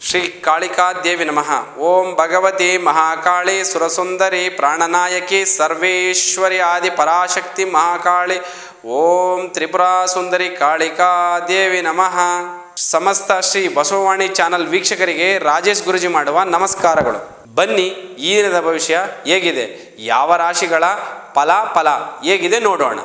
ಶ್ರೀ ಕಾಳಿಕಾದೇವಿ ನಮಃ ಓಂ ಭಗವತಿ ಮಹಾಕಾಳಿ ಸುರಸುಂದರಿ ಪ್ರಾಣನಾಯಕಿ ಸರ್ವೇಶ್ವರಿ ಆದಿ ಪರಾಶಕ್ತಿ ಮಹಾಕಾಳಿ ಓಂ ತ್ರಿಪುರಾ ಸುಂದರಿ ಕಾಳಿಕಾದೇವಿ ನಮಃ ಸಮಸ್ತ ಶ್ರೀ ಬಸವವಾಣಿ ಚಾನಲ್ ವೀಕ್ಷಕರಿಗೆ ರಾಜೇಶ್ ಗುರುಜಿ ಮಾಡುವ ನಮಸ್ಕಾರಗಳು ಬನ್ನಿ ಈ ದಿನದ ಭವಿಷ್ಯ ಹೇಗಿದೆ ಯಾವ ರಾಶಿಗಳ ಫಲ ಫಲ ಹೇಗಿದೆ ನೋಡೋಣ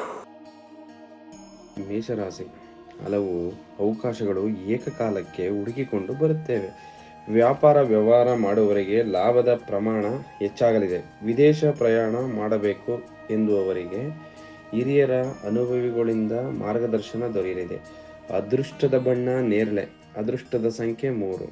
ಮೇಷರಾಶಿ ಹಲವು ಅವಕಾಶಗಳು ಏಕಕಾಲಕ್ಕೆ ಹುಡುಕಿಕೊಂಡು ಬರುತ್ತೇವೆ ವ್ಯಾಪಾರ ವ್ಯವಹಾರ ಮಾಡುವವರಿಗೆ ಲಾಭದ ಪ್ರಮಾಣ ಹೆಚ್ಚಾಗಲಿದೆ ವಿದೇಶ ಪ್ರಯಾಣ ಮಾಡಬೇಕು ಎಂದುವವರಿಗೆ ಹಿರಿಯರ ಅನುಭವಿಗಳಿಂದ ಮಾರ್ಗದರ್ಶನ ದೊರೆಯಲಿದೆ ಅದೃಷ್ಟದ ಬಣ್ಣ ನೇರಳೆ ಅದೃಷ್ಟದ ಸಂಖ್ಯೆ ಮೂರು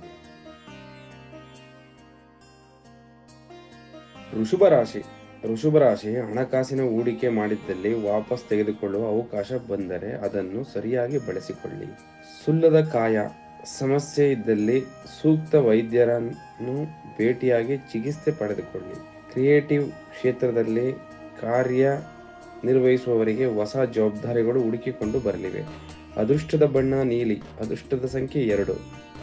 ಋಷಭ ರಾಶಿ ಋಷಭ ರಾಶಿ ಹಣಕಾಸಿನ ಹೂಡಿಕೆ ಮಾಡಿದ್ದಲ್ಲಿ ವಾಪಸ್ ತೆಗೆದುಕೊಳ್ಳುವ ಅವಕಾಶ ಬಂದರೆ ಅದನ್ನು ಸರಿಯಾಗಿ ಬಳಸಿಕೊಳ್ಳಿ ಸುಲ್ಲದ ಕಾಯ ಸಮಸ್ಯೆ ಇದ್ದಲ್ಲಿ ಸೂಕ್ತ ವೈದ್ಯರನ್ನು ಭೇಟಿಯಾಗಿ ಚಿಕಿತ್ಸೆ ಪಡೆದುಕೊಳ್ಳಿ ಕ್ರಿಯೇಟಿವ್ ಕ್ಷೇತ್ರದಲ್ಲಿ ಕಾರ್ಯ ನಿರ್ವಹಿಸುವವರಿಗೆ ಹೊಸ ಜವಾಬ್ದಾರಿಗಳು ಹುಡುಕಿಕೊಂಡು ಬರಲಿವೆ ಅದೃಷ್ಟದ ಬಣ್ಣ ನೀಲಿ ಅದೃಷ್ಟದ ಸಂಖ್ಯೆ ಎರಡು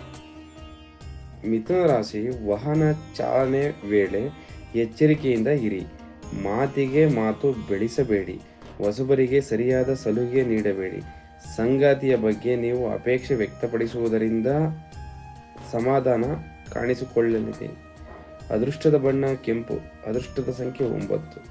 ಮಿಥುನ ರಾಶಿ ವಾಹನ ಚಾಲನೆ ವೇಳೆ ಎಚ್ಚರಿಕೆಯಿಂದ ಇರಿ ಮಾತಿಗೆ ಮಾತು ಬೆಳೆಸಬೇಡಿ ಹೊಸಬರಿಗೆ ಸರಿಯಾದ ಸಲುಹೆ ನೀಡಬೇಡಿ ಸಂಗಾತಿಯ ಬಗ್ಗೆ ನೀವು ಅಪೇಕ್ಷೆ ವ್ಯಕ್ತಪಡಿಸುವುದರಿಂದ ಸಮಾಧಾನ ಕಾಣಿಸಿಕೊಳ್ಳಲಿದೆ ಅದೃಷ್ಟದ ಬಣ್ಣ ಕೆಂಪು ಅದೃಷ್ಟದ ಸಂಖ್ಯೆ ಒಂಬತ್ತು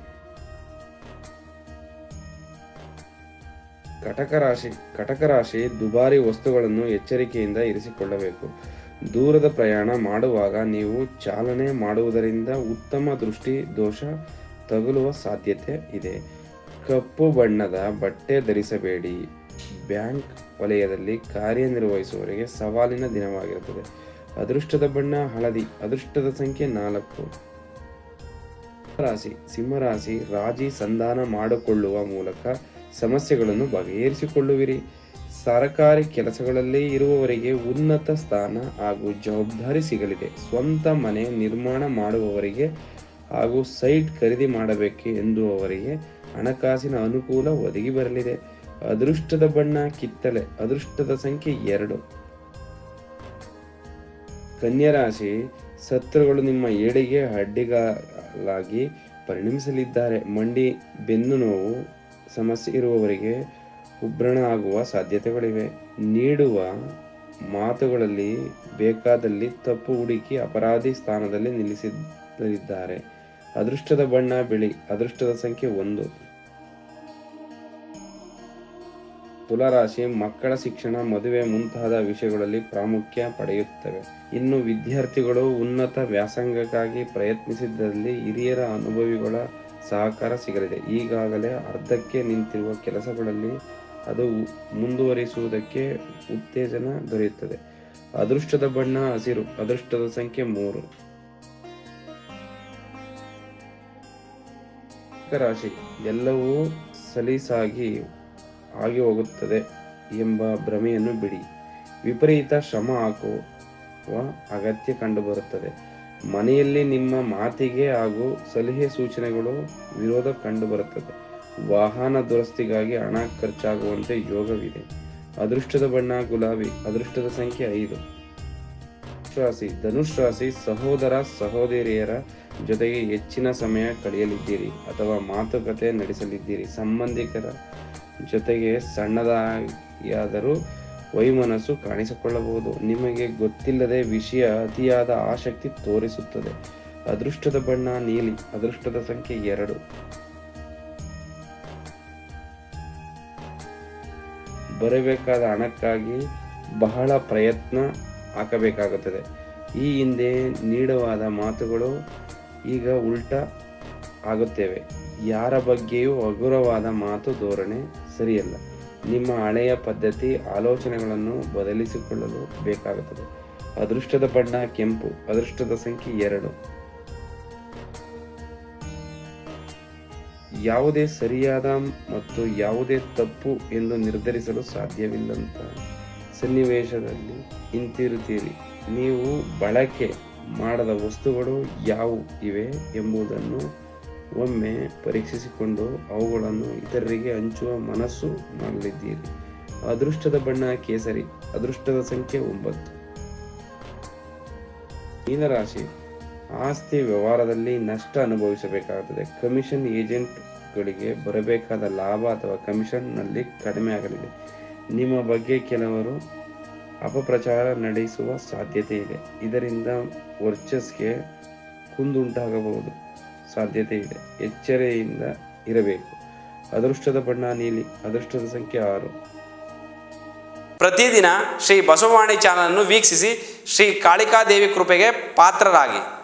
ಕಟಕ ರಾಶಿ ಕಟಕ ರಾಶಿ ದುಬಾರಿ ವಸ್ತುಗಳನ್ನು ಎಚ್ಚರಿಕೆಯಿಂದ ಇರಿಸಿಕೊಳ್ಳಬೇಕು ದೂರದ ಪ್ರಯಾಣ ಮಾಡುವಾಗ ನೀವು ಚಾಲನೆ ಮಾಡುವುದರಿಂದ ಉತ್ತಮ ದೃಷ್ಟಿ ದೋಷ ತಗುಲುವ ಸಾಧ್ಯತೆ ಇದೆ ಕಪ್ಪು ಬಣ್ಣದ ಬಟ್ಟೆ ಧರಿಸಬೇಡಿ ಬ್ಯಾಂಕ್ ವಲಯದಲ್ಲಿ ಕಾರ್ಯನಿರ್ವಹಿಸುವವರಿಗೆ ಸವಾಲಿನ ದಿನವಾಗಿರುತ್ತದೆ ಅದೃಷ್ಟದ ಬಣ್ಣ ಹಳದಿ ಅದೃಷ್ಟದ ಸಂಖ್ಯೆ ನಾಲ್ಕು ರಾಶಿ ಸಿಂಹರಾಶಿ ರಾಜಿ ಸಂಧಾನ ಮಾಡಿಕೊಳ್ಳುವ ಮೂಲಕ ಸಮಸ್ಯೆಗಳನ್ನು ಬಗೆಹರಿಸಿಕೊಳ್ಳುವಿರಿ ಸರ್ಕಾರಿ ಕೆಲಸಗಳಲ್ಲಿ ಇರುವವರಿಗೆ ಉನ್ನತ ಸ್ಥಾನ ಹಾಗೂ ಜವಾಬ್ದಾರಿ ಸಿಗಲಿದೆ ಸ್ವಂತ ಮನೆ ನಿರ್ಮಾಣ ಮಾಡುವವರಿಗೆ ಹಾಗೂ ಸೈಟ್ ಖರೀದಿ ಮಾಡಬೇಕು ಎಂದುವವರಿಗೆ ಹಣಕಾಸಿನ ಅನುಕೂಲ ಒದಗಿ ಬರಲಿದೆ ಅದೃಷ್ಟದ ಬಣ್ಣ ಕಿತ್ತಳೆ ಅದೃಷ್ಟದ ಸಂಖ್ಯೆ ಎರಡು ಕನ್ಯಾ ರಾಶಿ ಶತ್ರುಗಳು ನಿಮ್ಮ ಏಳಿಗೆ ಅಡ್ಡಿಗಾಲಾಗಿ ಪರಿಣಮಿಸಲಿದ್ದಾರೆ ಮಂಡಿ ಬೆನ್ನು ನೋವು ಸಮಸ್ಯೆ ಇರುವವರಿಗೆ ಉಬ್ರಣ ಆಗುವ ಸಾಧ್ಯತೆಗಳಿವೆ ನೀಡುವ ಮಾತುಗಳಲ್ಲಿ ಬೇಕಾದಲ್ಲಿ ತಪ್ಪು ಹುಡುಕಿ ಅಪರಾಧಿ ಸ್ಥಾನದಲ್ಲಿ ನಿಲ್ಲಿಸಲಿದ್ದಾರೆ ಅದೃಷ್ಟದ ಬಣ್ಣ ಬಿಳಿ ಅದೃಷ್ಟದ ಸಂಖ್ಯೆ ಒಂದು ತುಲಾರಾಶಿ ಮಕ್ಕಳ ಶಿಕ್ಷಣ ಮದುವೆ ಮುಂತಾದ ವಿಷಯಗಳಲ್ಲಿ ಪ್ರಾಮುಖ್ಯ ಪಡೆಯುತ್ತವೆ ಇನ್ನು ವಿದ್ಯಾರ್ಥಿಗಳು ಉನ್ನತ ವ್ಯಾಸಂಗಕ್ಕಾಗಿ ಪ್ರಯತ್ನಿಸಿದ್ದಲ್ಲಿ ಹಿರಿಯರ ಅನುಭವಿಗಳ ಸಹಕಾರ ಸಿಗಲಿದೆ ಈಗಾಗಲೇ ಅರ್ಧಕ್ಕೆ ನಿಂತಿರುವ ಕೆಲಸಗಳಲ್ಲಿ ಅದು ಮುಂದುವರಿಸುವುದಕ್ಕೆ ಉತ್ತೇಜನ ದೊರೆಯುತ್ತದೆ ಅದೃಷ್ಟದ ಬಣ್ಣ ಹಸಿರು ಅದೃಷ್ಟದ ಸಂಖ್ಯೆ ಮೂರು ರಾಶಿ ಎಲ್ಲವೂ ಸಲೀಸಾಗಿ ಆಗಿ ಹೋಗುತ್ತದೆ ಎಂಬ ಭ್ರಮೆಯನ್ನು ಬಿಡಿ ವಿಪರೀತ ಶ್ರಮ ಹಾಕುವ ಅಗತ್ಯ ಕಂಡುಬರುತ್ತದೆ ಮನೆಯಲ್ಲಿ ನಿಮ್ಮ ಮಾತಿಗೆ ಹಾಗೂ ಸಲಹೆ ಸೂಚನೆಗಳು ವಿರೋಧ ಕಂಡುಬರುತ್ತದೆ ವಾಹನ ದುರಸ್ತಿಗಾಗಿ ಹಣ ಖರ್ಚಾಗುವಂತೆ ಯೋಗವಿದೆ ಅದೃಷ್ಟದ ಬಣ್ಣ ಗುಲಾಬಿ ಅದೃಷ್ಟದ ಸಂಖ್ಯೆ ಐದು ರಾಶಿ ಧನುಷ್ ರಾಶಿ ಸಹೋದರ ಸಹೋದರಿಯರ ಜೊತೆಗೆ ಹೆಚ್ಚಿನ ಸಮಯ ಕಳೆಯಲಿದ್ದೀರಿ ಅಥವಾ ಮಾತುಕತೆ ನಡೆಸಲಿದ್ದೀರಿ ಸಂಬಂಧಿಕರ ಜೊತೆಗೆ ಸಣ್ಣದಾಗಿಯಾದರೂ ವೈಮನಸ್ಸು ಕಾಣಿಸಿಕೊಳ್ಳಬಹುದು ನಿಮಗೆ ಗೊತ್ತಿಲ್ಲದೆ ವಿಷಯ ಅತಿಯಾದ ಆಸಕ್ತಿ ತೋರಿಸುತ್ತದೆ ಅದೃಷ್ಟದ ಬಣ್ಣ ನೀಲಿ ಅದೃಷ್ಟದ ಸಂಖ್ಯೆ ಎರಡು ಬರಬೇಕಾದ ಹಣಕ್ಕಾಗಿ ಬಹಳ ಪ್ರಯತ್ನ ಹಾಕಬೇಕಾಗುತ್ತದೆ ಈ ಹಿಂದೆ ನೀಡವಾದ ಮಾತುಗಳು ಈಗ ಉಲ್ಟ ಆಗುತ್ತೇವೆ ಯಾರ ಬಗ್ಗೆಯೂ ಹಗುರವಾದ ಮಾತು ಧೋರಣೆ ಸರಿಯಲ್ಲ ನಿಮ್ಮ ಹಳೆಯ ಪದ್ಧತಿ ಆಲೋಚನೆಗಳನ್ನು ಬದಲಿಸಿಕೊಳ್ಳಲು ಬೇಕಾಗುತ್ತದೆ ಅದೃಷ್ಟದ ಬಣ್ಣ ಕೆಂಪು ಅದೃಷ್ಟದ ಸಂಖ್ಯೆ ಎರಡು ಯಾವುದೇ ಸರಿಯಾದ ಮತ್ತು ಯಾವುದೇ ತಪ್ಪು ಎಂದು ನಿರ್ಧರಿಸಲು ಸಾಧ್ಯವಿಲ್ಲಂತ ಸನ್ನಿವೇಶದಲ್ಲಿ ಹಿಂತಿರುತ್ತೀರಿ ನೀವು ಬಳಕೆ ಮಾಡದ ವಸ್ತುಗಳು ಯಾವುವು ಇವೆ ಎಂಬುದನ್ನು ಒಮ್ಮೆ ಪರೀಕ್ಷಿಸಿಕೊಂಡು ಅವುಗಳನ್ನು ಇತರರಿಗೆ ಹಂಚುವ ಮನಸ್ಸು ಮಾಡಲಿದ್ದೀರಿ ಅದೃಷ್ಟದ ಬಣ್ಣ ಕೇಸರಿ ಅದೃಷ್ಟದ ಸಂಖ್ಯೆ ಒಂಬತ್ತು ಮೀನರಾಶಿ ಆಸ್ತಿ ವ್ಯವಹಾರದಲ್ಲಿ ನಷ್ಟ ಅನುಭವಿಸಬೇಕಾಗುತ್ತದೆ ಕಮಿಷನ್ ಏಜೆಂಟ್ಗಳಿಗೆ ಬರಬೇಕಾದ ಲಾಭ ಅಥವಾ ಕಮಿಷನ್ನಲ್ಲಿ ಕಡಿಮೆ ಆಗಲಿದೆ ನಿಮ್ಮ ಬಗ್ಗೆ ಕೆಲವರು ಅಪಪ್ರಚಾರ ನಡೆಸುವ ಸಾಧ್ಯತೆ ಇದೆ ಇದರಿಂದ ವರ್ಚಸ್ಗೆ ಕುಂದುಂಟಾಗಬಹುದು ಸಾಧ್ಯತೆ ಇದೆ ಎಚ್ಚರಿಕೆಯಿಂದ ಇರಬೇಕು ಅದೃಷ್ಟದ ಬಣ್ಣ ನೀಲಿ ಅದೃಷ್ಟದ ಸಂಖ್ಯೆ ಆರು ಪ್ರತಿದಿನ ಶ್ರೀ ಬಸವವಾಣಿ ಚಾನಲನ್ನು ವೀಕ್ಷಿಸಿ ಶ್ರೀ ಕಾಳಿಕಾದೇವಿ ಕೃಪೆಗೆ ಪಾತ್ರರಾಗಿ